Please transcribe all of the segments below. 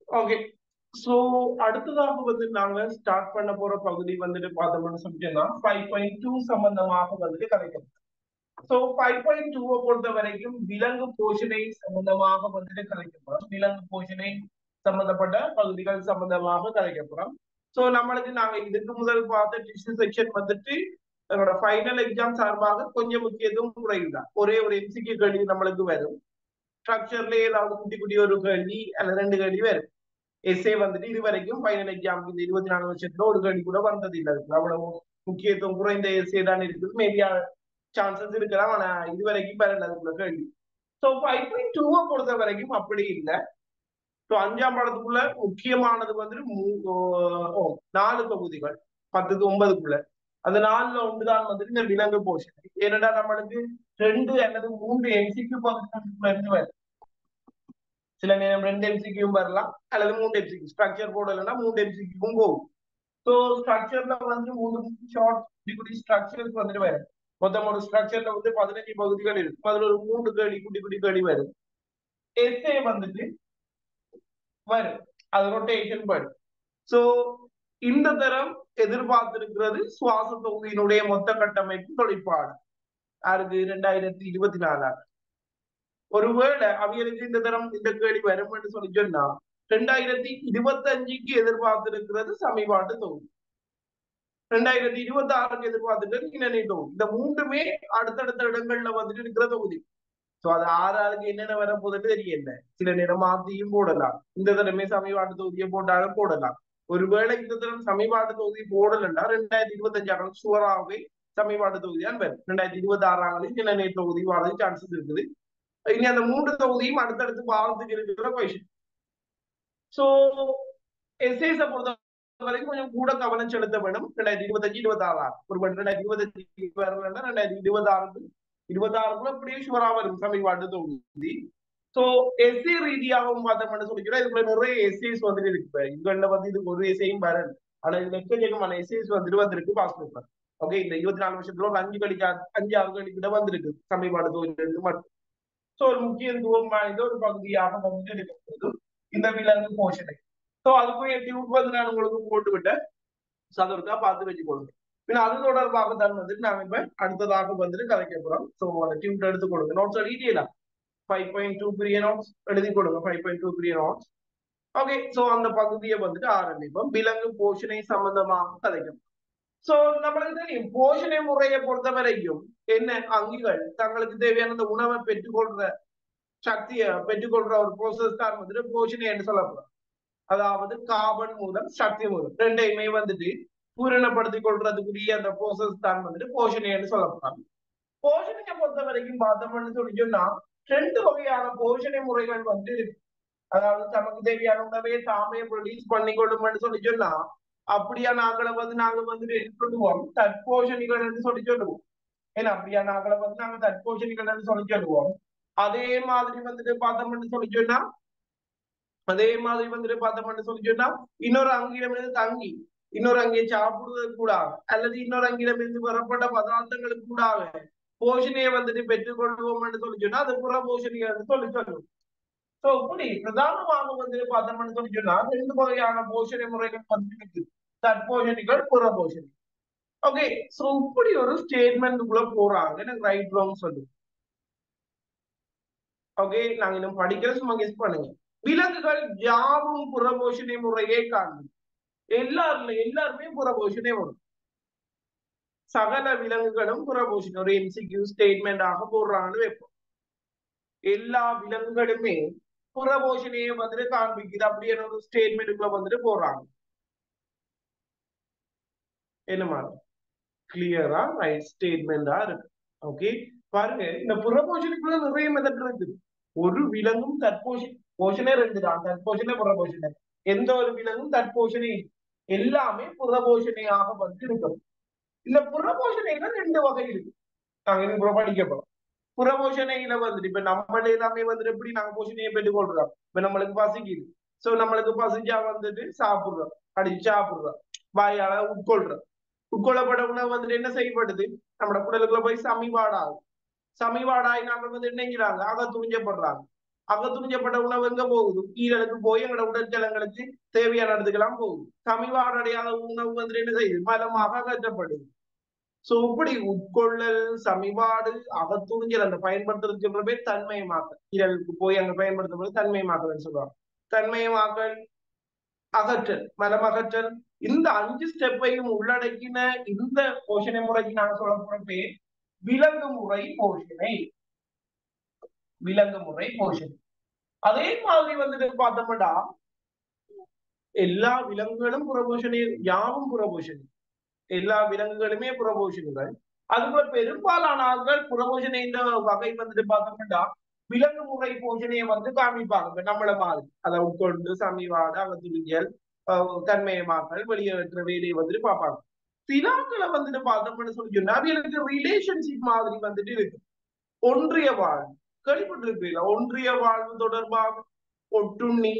okay so அடுத்ததாக வந்து நாங்க ஸ்டார்ட் பண்ண போற பகுதி வந்துட்டு பார்த்தோம்னு சொல்லிட்டோம்னா ஃபைவ் பாயிண்ட் டூ சம்பந்தமாக வந்துட்டு கலைக்கும் சோ ஃபைவ் பாயிண்ட் டூவை பொறுத்த வரைக்கும் விலங்கு போஷனை சம்பந்தமாக வந்துட்டு கலைக்கப்படும் விலங்கு போஷனை சம்பந்தப்பட்ட பகுதிகள் சம்பந்தமாக கலைக்கப்படும் சோ நம்மளுக்கு நாங்க இதுக்கு முதல் பார்த்த டிஷ்யூ செக்ஷன் வந்துட்டு எங்களோட ஃபைனல் எக்ஸாம் சார்பாக கொஞ்சம் முக்கியத்துவம் குறைவுதான் ஒரே ஒரு எம்சிக்யூ கேள்வி நம்மளுக்கு வரும் ஸ்ட்ரக்சர்ல ஏதாவது குட்டி குட்டி ஒரு கேள்வி அல்ல ரெண்டு கேள்வி வரும் எஸ்ஏ வந்துட்டு இது வரைக்கும் ஃபைனல் எக்ஸாம் இந்த இருபத்தி நாலு வருஷத்துல ஒரு கேள்வி கூட வந்தது இல்லை அதுக்கு அவ்வளவு முக்கியத்துவம் குறைந்த எஸ்ஏ தான் இருக்குது மேபி சான்சஸ் இருக்கலாம் ஆனா இது வரைக்கும் வரல அதுக்குள்ள கேள்வி ஸோ ஃபைவ் பாயிண்ட் டூவை பொறுத்த வரைக்கும் அப்படி இல்லை ஸோ அஞ்சாம் பாடத்துக்குள்ள முக்கியமானது வந்துட்டு மூ- ஓ, நாலு தொகுதிகள் பத்துக்கு ஒன்பதுக்குள்ள அந்த நாலுல ஒன்றுதான் வந்துட்டு இந்த விலங்கு போஷன் ஏனென்றா நம்மளுக்கு ரெண்டு அல்லது மூன்று எம்சிக்யூ பகுதிகளுக்குள்ள இருந்து வருது சில நேரம் ரெண்டு எம்சிக்யூவும் வரலாம் அல்லது மூன்று எம்சிக்யூ ஸ்ட்ரக்சர் போடலைன்னா மூன்று எம்சிக்யூவும் போகும் ஸோ ஸ்ட்ரக்சர்ல வந்து மூணு ஷார்ட் குட்டி ஸ்ட்ரக்சர்ஸ் வந்துட்டு வரும் மொத்தம் ஒரு ஸ்ட்ரக்சர்ல வந்து பதினஞ்சு பகுதிகள் இருக்கு அதுல ஒரு மூணு கேள்வி குட்டி குட்டி கேள்வி வரும் எஸ்ஏ வந்துட்டு வரும் அது ரொட்டேஷன் வரும் சோ இந்த தரம் எதிர்பார்த்திருக்கிறது சுவாச தொகுதியினுடைய மொத்த கட்டமைப்பு தொழிற்பாடு யாருக்கு இரண்டாயிரத்தி இருபத்தி நாலாம் ஒருவேளை அவைகளுக்கு இந்த தரம் இந்த கேள்வி வரும் என்று சொல்லி சொன்னா ரெண்டாயிரத்தி இருபத்தி அஞ்சுக்கு எதிர்பார்த்திருக்கிறது சமீபாட்டு தொகுதி ரெண்டாயிரத்தி இருபத்தி ஆறுக்கு எதிர்பார்த்துட்டு இணை தொகுதி இந்த மூன்றுமே அடுத்தடுத்த இடங்கள்ல வந்துட்டு இருக்கிற தொகுதி சோ அது ஆறு ஆளுக்கு என்னென்ன வர போதுன்னு தெரியல சில நேரம் மாத்தியும் போடலாம் இந்த தடவை சமீபாட்டு தொகுதியை போட்டாலும் போடலாம் ஒருவேளை இந்த தரம் சமீபாட்டு தொகுதி போடலன்னா ரெண்டாயிரத்தி இருபத்தி அஞ்சாம் சுவராகவே சமீபாட்டு தொகுதி தான் வரும் ரெண்டாயிரத்தி இருபத்தி ஆறாம் ஆண்டு இணை தொகுதி வரது சான்சஸ் இருக்குது இனி அந்த மூன்று தொகுதியும் அடுத்தடுத்து வாரத்துக்கு இருக்கிற கொஷின் சோ எஸ்ஏஸ பொறுத்த வரைக்கும் கொஞ்சம் கூட கவனம் செலுத்த வேணும் ரெண்டாயிரத்தி இருபத்தஞ்சு இருபத்தி ஆறாம் ஒரு ரெண்டாயிரத்தி இருபத்தஞ்சு வரலன்னா ரெண்டாயிரத்தி இருபத்தி ஆறு இருபத்தி ஆறுக்குள்ள அப்படியே ஷுவரா வரும் சமீபாட்டு தொகுதி சோ எஸ்ஏ ரீதியாகவும் பார்த்தோம்னு சொல்லிக்கிறோம் இதுக்குள்ள நிறைய எஸ்ஏஸ் வந்துட்டு இருக்கு இதுல வந்து இதுக்கு ஒரு எஸ்ஏயும் வரல ஆனா இதுல எக்கச்சக்கமான எஸ்ஏஸ் வந்துட்டு வந்திருக்கு பாஸ் பேப்பர் ஓகே இந்த இருபத்தி நாலு வருஷத்துல ஒரு அஞ்சு கழிக்க அஞ்சு ஆறு கழிக்கிட்ட வந்திருக்கு சமீபாட்டு தொகுதியிலிருந்து மட்டும் சோ ஒரு முக்கியத்துவம் வாய்ந்த ஒரு பகுதியாக வந்து இருக்கிறது இந்த விலங்கு போஷனை சோ அதுக்கும் எட்டி வந்து நான் உங்களுக்கு போட்டு விட்டேன் சோ அதை ஒருக்கா பார்த்து வச்சுக்கொள்ளுங்க பின்ன அது தொடர்பாக தான் வந்துட்டு நாம இப்ப அடுத்ததாக வந்துட்டு கதைக்க போறோம் சோ அந்த டியூட் எடுத்து கொடுங்க நோட்ஸ் எழுதியலா ஃபைவ் பாயிண்ட் டூ பிரிய நோட்ஸ் எழுதி கொடுங்க ஃபைவ் பாயிண்ட் டூ பிரிய நோட்ஸ் ஓகே சோ அந்த பகுதியை வந்துட்டு ஆரம்பிப்போம் விலங்கு போஷனை சம்பந்தமாக கதைக்கும் சோ நம்மளுக்கு தெரியும் போஷணை முறையை பொறுத்த வரைக்கும் என்ன அங்கிகள் தங்களுக்கு தேவையான அந்த உணவை பெற்றுக்கொள்ற சக்தியை பெற்றுக்கொள்ற ஒரு ப்ரோசஸ் தான் வந்துட்டு போஷணை என்று சொல்லப்படும் அதாவது கார்பன் மூலம் சக்தி மூலம் ரெண்டையுமே வந்துட்டு பூரணப்படுத்திக் கொள்றதுக்குரிய அந்த ப்ரோசஸ் தான் வந்துட்டு போஷணை என்று சொல்லப்படும் போஷணையை பொறுத்த வரைக்கும் பார்த்தோம்னு சொல்லி சொன்னா ரெண்டு வகையான போஷணை முறைகள் வந்து இருக்கு அதாவது தமக்கு தேவையான உணவை தாமே ப்ரொடியூஸ் பண்ணி கொள்ளும்னு சொல்லி சொன்னா அப்படியா நாங்களை வந்து நாங்க வந்துட்டு சொல்லுவோம் தற்போஷணிகள் என்று சொல்லி சொல்லுவோம் ஏன்னா அப்படியா நாங்களை வந்து நாங்க தற்போஷணிகள் என்று சொல்லி சொல்லுவோம் அதே மாதிரி வந்துட்டு பார்த்தோம்னு சொல்லி சொன்னா அதே மாதிரி வந்துட்டு பார்த்தோம்னு சொல்லி சொன்னா இன்னொரு அங்கிடம் இருந்து தங்கி இன்னொரு அங்கே சாப்பிடுவது கூடாக அல்லது இன்னொரு அங்கிடம் இருந்து பெறப்பட்ட பதார்த்தங்களுக்கு கூடாக போஷணையை வந்துட்டு பெற்றுக்கொள்வோம் என்று சொல்லி சொன்னா அது புற போஷணிகள் என்று சொல்லி சொல்லுவோம் சோ இப்படி பிரதானமாக வந்துட்டு பார்த்தோம்னு சொல்லி சொன்னா ரெண்டு வகையான போஷணை முறைகள் வந்து இருக்கு தற்போஷணிகள் புற போஷணி ஓகே சோ இப்படி ஒரு ஸ்டேட்மெண்ட்டுக்குள்ள போறாங்க எனக்கு ரைட் ராங் சொல்லு ஓகே நாங்க இன்னும் படிக்கிற சும்மா கெஸ் பண்ணுங்க விலங்குகள் யாவும் புறபோஷணை முறையே காணும் எல்லாருமே எல்லாருமே புறபோஷணை வரும் சகல விலங்குகளும் புறபோஷணை ஒரு எம்சிக்யூ ஸ்டேட்மெண்ட் ஆக போடுறாங்கன்னு வைப்போம் எல்லா விலங்குகளுமே புறபோஷணையை வந்துட்டு காண்பிக்குது அப்படின்னு ஒரு ஸ்டேட்மெண்ட்டுக்குள்ள வந்துட்டு போடுறாங்க என்ன மாதிரி கிளியரா ரைட் ஸ்டேட்மெண்டா இருக்கு ஓகே பாருங்க இந்த புறபோஷனுக்குள்ள நிறைய மெத்தட் இருக்குது ஒரு விலங்கும் தற்போஷ போஷனே ரெண்டு தான் தற்போஷனே புறபோஷனை எந்த ஒரு விலங்கும் தற்போஷனை எல்லாமே புறபோஷணையாக வந்து இருக்கும் இந்த புறபோஷணைகள் ரெண்டு வகை இருக்கு நாங்க இன்னும் படிக்க போறோம் புறபோஷணையில வந்துட்டு இப்ப நம்மள எல்லாமே வந்துட்டு எப்படி நாங்க போஷணையை பெற்றுக் கொள்றோம் இப்ப நம்மளுக்கு பசிக்குது சோ நம்மளுக்கு பசிச்சா வந்துட்டு சாப்பிடுறோம் அடிச்சு சாப்பிடுறோம் வாயால உட்கொள்றோம் உட்கொள்ளப்பட உணவு வந்துட்டு என்ன செய்யப்படுது நம்மளோட குடலுக்குள்ள போய் சமிபாடாகும் சமிபாடாகி நாங்கள் வந்து என்னங்கிறாங்க ஆக துணிஞ்சப்படுறாங்க அகத்துணிஞ்சப்பட்ட உணவு எங்க போகுது ஈரலுக்கு போய் எங்களோட உடற்சலங்களுக்கு தேவையான இடத்துக்கெல்லாம் போகுது சமிவாடு அடையாத உணவு வந்து என்ன செய்யுது மலமாக அகற்றப்படுது சோ இப்படி உட்கொள்ளல் சமிபாடு அகத்துணிஞ்சல் அந்த பயன்படுத்துறது சொல்ற பேர் தன்மயமாக்கல் ஈரலுக்கு போய் அங்க பயன்படுத்தப்படுது தன்மயமாக்கல் சொல்லுவாங்க தன்மயமாக்கல் அகற்றல் மலம் அகற்றல் இந்த அஞ்சு ஸ்டெப்பையும் உள்ளடக்கின இந்த போஷணை முறைக்கு நாங்க சொல்ல போற பேர் விலங்கு முறை போஷணை விலங்கு முறை போஷணை அதே மாதிரி வந்துட்டு பார்த்தோம்னா எல்லா விலங்குகளும் புறபோஷணை யாவும் புறபோஷணை எல்லா விலங்குகளுமே புறபோஷணிகள் அதுபோல பெரும்பாலான ஆட்கள் புறபோஷணை இந்த வகை வந்துட்டு பார்த்தோம்னா விலங்கு முறை போஷணையை வந்து காமிப்பாங்க நம்மள மாதிரி அதை உட்கொண்டு சமிவாடு அகத்துணியல் தன்மயமாக்கல் வெளியேற்ற வேலையை வந்துட்டு பார்ப்பாங்க சிலாக்களை வந்துட்டு பார்த்தோம்னு சொல்லி சொன்னா அவைகளுக்கு ரிலேஷன்ஷிப் மாதிரி வந்துட்டு இருக்கு ஒன்றிய வாழ்வு கேள்விப்பட்டிருப்பீங்களா ஒன்றிய வாழ்வு தொடர்பாக ஒட்டுண்ணி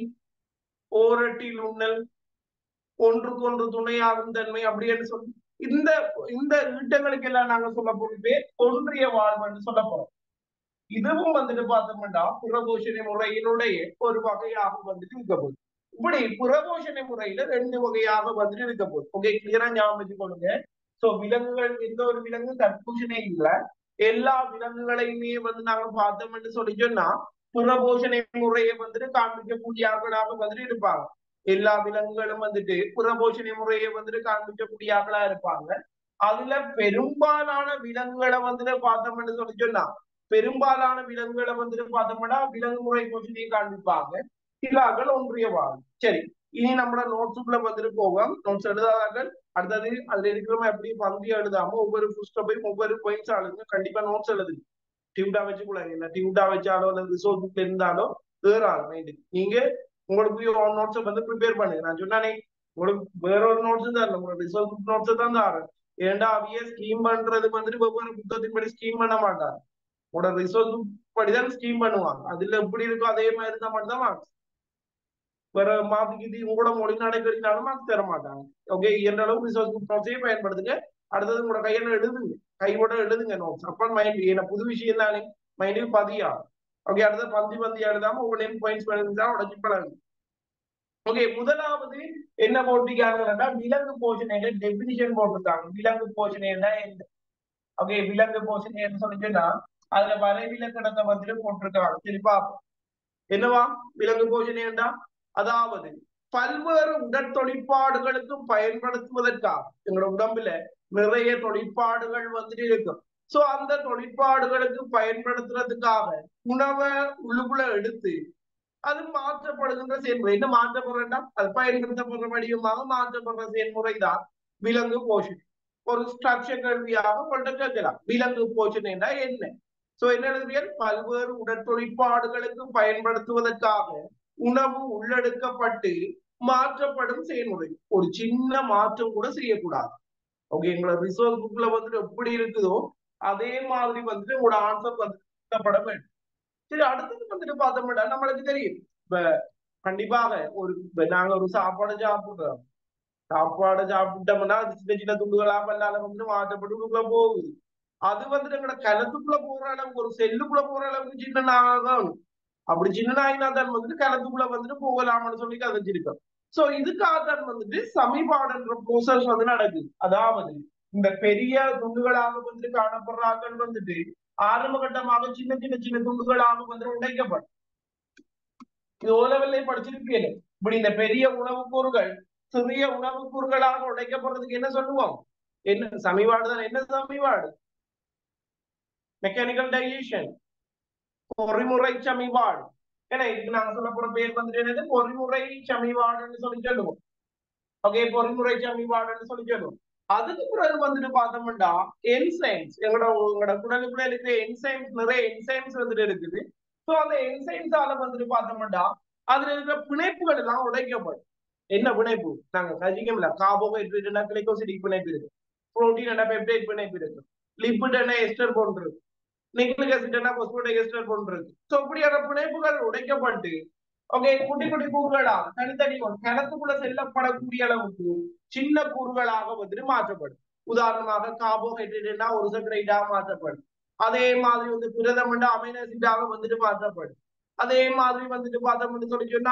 ஓரட்டில் உண்ணல் ஒன்றுக்கு ஒன்று துணையாகும் தன்மை அப்படின்னு சொல்லி இந்த இந்த ஈட்டங்களுக்கு எல்லாம் நாங்க சொல்ல போறது பேர் ஒன்றிய வாழ்வுன்னு சொல்ல போறோம் இதுவும் வந்துட்டு பார்த்தோம்னா புறபோஷணை முறையினுடைய ஒரு வகையாக வந்துட்டு இருக்க போகுது இப்படி புறபோஷணை முறையில ரெண்டு வகையாக வந்துட்டு இருக்க போகுது ஓகே கிளியரா ஞாபகம் வச்சுக்கொள்ளுங்க சோ விலங்குகள் எந்த ஒரு விலங்கு தற்பூஷணை இல்ல எல்லா விலங்குகளையுமே வந்து நாங்க பார்த்தோம்னு சொல்லி சொன்னா புறபோஷணை முறையை வந்துட்டு காண்பிக்கக்கூடிய ஆட்களாக வந்துட்டு இருப்பாங்க எல்லா விலங்குகளும் வந்துட்டு புறபோஷணை முறையை வந்துட்டு காண்பிக்கக்கூடிய ஆட்களா இருப்பாங்க அதுல பெரும்பாலான விலங்குகளை வந்துட்டு பார்த்தோம்னு சொல்லி சொன்னா பெரும்பாலான விலங்குகளை வந்துட்டு பார்த்தோம்னா விலங்கு முறை போஷணையை காண்பிப்பாங்க சிலாக்கள் ஒன்றிய வாழ் சரி இனி நம்மளோட நோட்ஸுக்குள்ள வந்துட்டு போவோம் நோட்ஸ் எழுதாதார்கள் அடுத்தது அதுல இருக்கிறவங்க எப்படி பந்தி எழுதாம ஒவ்வொரு புஸ்டப்பையும் ஒவ்வொரு பாயிண்ட்ஸ் அழுங்க கண்டிப்பா நோட்ஸ் எழுதுங்க டியூட்டா வச்சுக்கூடாது இல்ல டியூட்டா வச்சாலோ இல்ல ரிசோர்ஸ் புக்ல இருந்தாலோ வேறாது மைண்டுக்கு நீங்க உங்களுக்கு நோட்ஸை வந்து ப்ரிப்பேர் பண்ணுங்க நான் சொன்னானே உங்களுக்கு வேற ஒரு நோட்ஸ் தான் இல்லை உங்களுக்கு ரிசோர்ஸ் புக் நோட்ஸ் தான் தரேன் ஏன்டா அவைய ஸ்கீம் பண்றது வந்துட்டு ஒவ்வொரு புத்தகத்தின் படி ஸ்கீம் பண்ண மாட்டாங்க உங்களோட ரிசோர்ஸ் புக் படிதான் ஸ்கீம் பண்ணுவாங்க அதுல எப்படி இருக்கோ அதே மாதிரி இருந்தா மட்டும் தான் மார்க்ஸ் வேற மாத்திக்கிட்டு உங்களோட மொழி நடைபெறினாலும் மார்க்ஸ் தர மாட்டாங்க ஓகே என்ற அளவுக்கு ரிசோர்ஸ் புக் நோட்ஸையே பயன்படுத்துங்க அடுத்தது உங்களோட கையில எழுதுங்க கையோட எழுதுங்க நோட்ஸ் அப்ப மைண்ட் என்ன புது விஷயம் தானே மைண்டில் பதியா ஓகே அடுத்தது பந்தி பந்தி எழுதாம ஒவ்வொரு பாயிண்ட்ஸ் எழுந்தா உடச்சு பழகு ஓகே முதலாவது என்ன போட்டிருக்காங்கன்னா விலங்கு போஷணைகள் டெபினிஷன் போட்டிருக்காங்க விலங்கு போஷணைன்னா என்ன ஓகே விலங்கு போஷணைன்னு சொல்லிச்சுன்னா அதுல வரைவிலக்கணத்தை வந்துட்டு போட்டிருக்காங்க சரி பார்ப்போம் என்னவா விலங்கு போஷணைண்டா அதாவது பல்வேறு உடற்தொழிற்பாடுகளுக்கு பயன்படுத்துவதற்காக எங்களோட உடம்புல நிறைய தொழிற்பாடுகள் வந்துட்டு இருக்கும் சோ அந்த தொழிற்பாடுகளுக்கு பயன்படுத்துறதுக்காக உணவை உள்ளுக்குள்ள எடுத்து அது மாற்றப்படுகின்ற செயல்முறை என்ன மாற்றப்படுறா அது பயன்படுத்தப்படுற வடிவமாக மாற்றப்படுற செயல்முறை தான் விலங்கு போஷணை ஒரு ஸ்ட்ரக்சர் கல்வியாக கொண்டு கேட்கலாம் விலங்கு போஷணைனா என்ன சோ என்ன எழுதுவியல் பல்வேறு உடற்தொழிற்பாடுகளுக்கு பயன்படுத்துவதற்காக உணவு உள்ளெடுக்கப்பட்டு மாற்றப்படும் செயல்முறை ஒரு சின்ன மாற்றம் கூட செய்யக்கூடாது ஓகே எங்களோட ரிசோர்ஸ் புக்ல வந்துட்டு எப்படி இருக்குதோ அதே மாதிரி வந்துட்டு உங்களோட ஆன்சர் வந்து வேண்டும் சரி அடுத்தது வந்துட்டு பார்த்தோம்னா நம்மளுக்கு தெரியும் இப்ப கண்டிப்பாக ஒரு நாங்க ஒரு சாப்பாடு சாப்பிடுறோம் சாப்பாடு சாப்பிட்டோம்னா அது சின்ன சின்ன துண்டுகளா பல்லால வந்து மாற்றப்பட்டு உள்ளுக்குள்ள போகுது அது வந்துட்டு எங்களோட கலத்துக்குள்ள போற அளவுக்கு ஒரு செல்லுக்குள்ள போற அளவுக்கு சின்னனாகணும் அப்படி சின்னனாயினா தான் வந்துட்டு கலத்துக்குள்ள வந்துட்டு போகலாம்னு சொல்லி கதைச்சிருக்கோம் சோ இதுக்காக தான் வந்துட்டு சமீபாடுன்ற ப்ரோசஸ் வந்து நடக்குது அதாவது இந்த பெரிய துண்டுகளாக வந்துட்டு காணப்படுறார்கள் வந்துட்டு ஆரம்ப கட்டமாக சின்ன சின்ன சின்ன துண்டுகளாக வந்து உடைக்கப்படும் இது ஓலவெல்லை படிச்சிருப்பீங்க இப்படி இந்த பெரிய உணவுப் பொருட்கள் சிறிய உணவுப் பொருட்களாக உடைக்கப்படுறதுக்கு என்ன சொல்லுவோம் என்ன சமிவாடு தான் என்ன சமிவாடு மெக்கானிக்கல் டைஜஷன் பொறிமுறை சமிவாடு ஏன்னா இதுக்கு நாங்க சொல்ல போற பேர் வந்துட்டு என்னது பொறிமுறை சமிவாடுன்னு சொல்லி சொல்லுவோம் ஓகே பொறிமுறை சமிவாடுன்னு சொல்லி சொல்லுவோம் அதுக்கு பிறகு வந்துட்டு பார்த்தோம்னா என்சைம்ஸ் எங்களோட உங்களோட குடலுக்குள்ள இருக்கிற என்சைம்ஸ் நிறைய என்சைம்ஸ் வந்துட்டு இருக்குது ஸோ அந்த என்சைம்ஸால வந்துட்டு பார்த்தோம்னா அதுல இருக்கிற பிணைப்புகள் எல்லாம் உடைக்கப்படும் என்ன பிணைப்பு நாங்க கஜிக்கமில்ல கார்போஹைட்ரேட் கிளைகோசிடிக் பிணைப்பு இருக்கு புரோட்டீன் என்ன பெப்டைட் பிணைப்பு இருக்கு லிப்பிட் என்ன எஸ்டர் போன்று இருக்கு நிக்லிக் ஆசிட் என்ன பாஸ்போரிக் எஸ்டர் போன்று இருக்கு ஸோ இப்படியான பிணைப்புகள் உடைக்கப்பட்டு ஓகே குட்டி குட்டி கூறுகளாக தனித்தனி கிணத்துக்குள்ள செல்லப்படக்கூடிய அளவுக்கு சின்ன கூறுகளாக வந்துட்டு மாற்றப்படும் உதாரணமாக கார்போஹைட்ரேட்னா ஒரு சர்க்கரைட்டாக மாற்றப்படும் அதே மாதிரி வந்து புரதம் அமைனோ ஆசிட்டாக வந்துட்டு மாற்றப்படும் அதே மாதிரி வந்துட்டு பார்த்தோம்னு சொல்லி சொன்னா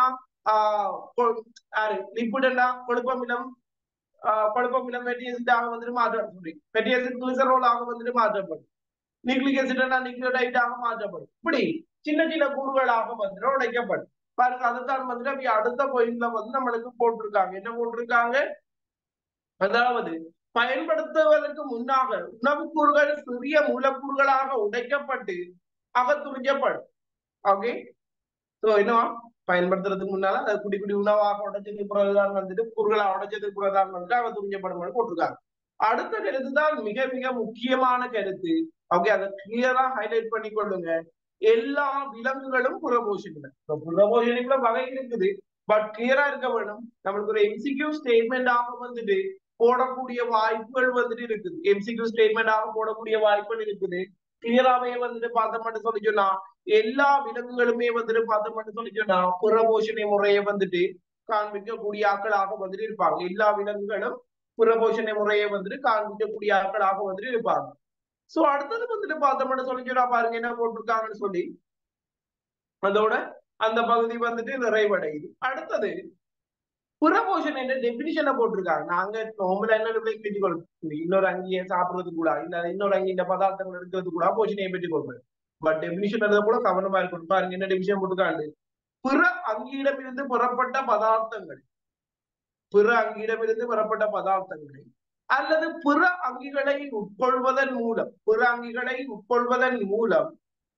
லிப்பிடா கொழுப்பமிலம் கொழுப்பமிலம் ஃபேட்டி ஆசிடாக வந்துட்டு மாற்றம் சாரி ஃபேட்டி ஆசிட் கிளிசரோலாக வந்துட்டு மாற்றப்படும் நியூக்ளிக் ஆசிட்னா நியூக்ளியோடைட்டாக மாற்றப்படும் இப்படி சின்ன சின்ன கூறுகளாக வந்துட்டு உடைக்கப்படும் பாருங்க அதுதான் வந்துட்டு அப்படி அடுத்த பாயிண்ட்ல வந்து நம்மளுக்கு போட்டிருக்காங்க என்ன போட்டிருக்காங்க அதாவது பயன்படுத்துவதற்கு முன்னாக உணவுக்கூறுகள் சிறிய மூலக்கூறுகளாக உடைக்கப்பட்டு அகத்துறிஞ்சப்படும் ஓகே சோ என்னவா பயன்படுத்துறதுக்கு முன்னால அதை குடி குடி உணவாக உடைச்சதுக்கு பிறகுதான் வந்துட்டு கூறுகளா உடைச்சதுக்கு பிறகுதான் வந்துட்டு அகத்துறிஞ்சப்படும் போட்டிருக்காங்க அடுத்த கருத்து தான் மிக மிக முக்கியமான கருத்து ஓகே அதை கிளியரா ஹைலைட் பண்ணி கொள்ளுங்க எல்லா விலங்குகளும் புறபோஷணிகள் புறபோஷணிக்குள்ள வகை இருக்குது பட் கிளியரா இருக்க வேணும் நம்மளுக்கு ஒரு எம்சிக்யூ ஸ்டேட்மெண்ட் ஆக வந்துட்டு போடக்கூடிய வாய்ப்புகள் வந்துட்டு இருக்குது எம்சிக்யூ ஸ்டேட்மெண்ட் ஆக போடக்கூடிய வாய்ப்புகள் இருக்குது கிளியராவே வந்துட்டு பார்த்தோம்னு சொல்லி சொன்னா எல்லா விலங்குகளுமே வந்துட்டு பார்த்தோம்னு சொல்லி சொன்னா புறபோஷணை முறையை வந்துட்டு காண்பிக்கக்கூடிய ஆட்களாக வந்துட்டு இருப்பாங்க எல்லா விலங்குகளும் புறபோஷணை முறையை வந்துட்டு காண்பிக்கக்கூடிய ஆட்களாக வந்துட்டு இருப்பாங்க சோ அடுத்தது வந்துட்டு பார்த்தோம்னு சொல்லி சொன்னா பாருங்க என்ன போட்டிருக்காங்கன்னு சொல்லி அதோட அந்த பகுதி வந்துட்டு நிறைவடையுது அடுத்தது புறபோஷன் என்ற டெபினிஷனை போட்டிருக்காங்க நாங்க நோம்புல என்ன பெற்றுக் கொள்வோம் இன்னொரு அங்கியை சாப்பிடுறது கூட இல்ல இன்னொரு அங்கி இந்த பதார்த்தங்கள் எடுக்கிறது கூட போஷனையை பெற்றுக் கொள்வேன் பட் டெபினிஷன் எழுத கூட கவனமா இருக்கணும் பாருங்க என்ன டெபினிஷன் போட்டிருக்காங்க பிற அங்கியிடமிருந்து புறப்பட்ட பதார்த்தங்கள் பிற அங்கியிடமிருந்து புறப்பட்ட பதார்த்தங்களை அல்லது பிற அங்கிகளை உட்கொள்வதன் மூலம் பிற அங்கிகளை உட்கொள்வதன் மூலம்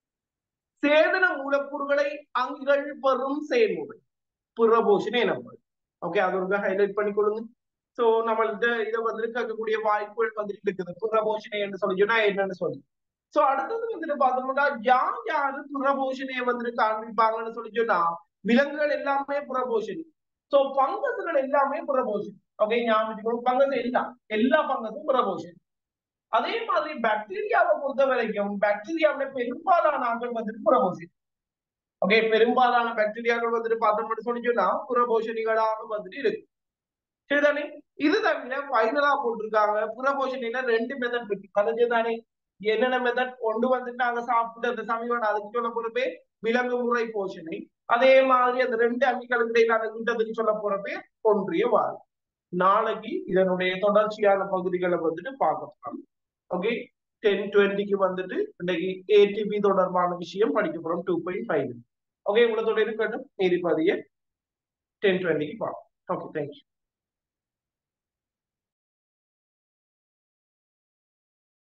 சேதன மூலக்கூறுகளை அங்கிகள் பெறும் செயல்முறை புறபோஷனை எனப்படும் ஓகே அது ஒரு ஹைலைட் பண்ணிக்கொள்ளுங்க சோ நம்மள்கிட்ட இதை வந்துட்டு கேட்கக்கூடிய வாய்ப்புகள் வந்துட்டு இருக்குது புறபோஷனை என்று சொல்லி சொன்னா என்னன்னு சொல்லி சோ அடுத்தது வந்துட்டு பார்த்தோம்னா யார் யாரு புறபோஷனையை வந்துட்டு காண்பிப்பாங்கன்னு சொல்லி சொன்னா விலங்குகள் எல்லாமே புறபோஷணி சோ பங்கசுகள் எல்லாமே புறபோஷணி ஓகே ஞாபகம் பங்கஸ் எல்லாம் எல்லா பங்கசும் புறபோஷணி அதே மாதிரி பாக்டீரியாவை பொறுத்த வரைக்கும் பாக்டீரியாவில பெரும்பாலான ஆட்கள் வந்துட்டு புறபோஷணி ஓகே பெரும்பாலான பாக்டீரியாக்கள் வந்துட்டு பார்த்தோம்னு சொல்லி சொன்னா புறபோஷணிகளாக வந்துட்டு இருக்கு சரிதானே இது தவிர ஃபைனலா போட்டிருக்காங்க புறபோஷணில ரெண்டு மெத்தட் இருக்கு அது தானே என்னென்ன மெத்தட் கொண்டு வந்துட்டு நாங்க சாப்பிட்டு அந்த சமயம் அதுக்கு சொல்ல போறப்பே விலங்கு முறை போஷணை அதே மாதிரி அந்த ரெண்டு அங்கிகளுக்கு இடையிலான கூட்டத்துக்கு சொல்ல போறப்பே ஒன்றிய வாழ் நாளைக்கு இதனுடைய தொடர்ச்சியான பகுதிகளை வந்துட்டு பார்க்கலாம் ஓகே டென் டுவெண்ட்டிக்கு வந்துட்டு இன்னைக்கு ஏடிபி தொடர்பான விஷயம் படிக்க போறோம் டூ பாயிண்ட் ஃபைவ் ஓகே உங்களோட இருக்கட்டும் நீதிபதியை டென் டுவெண்ட்டிக்கு பார்ப்போம் ஓகே தேங்க்யூ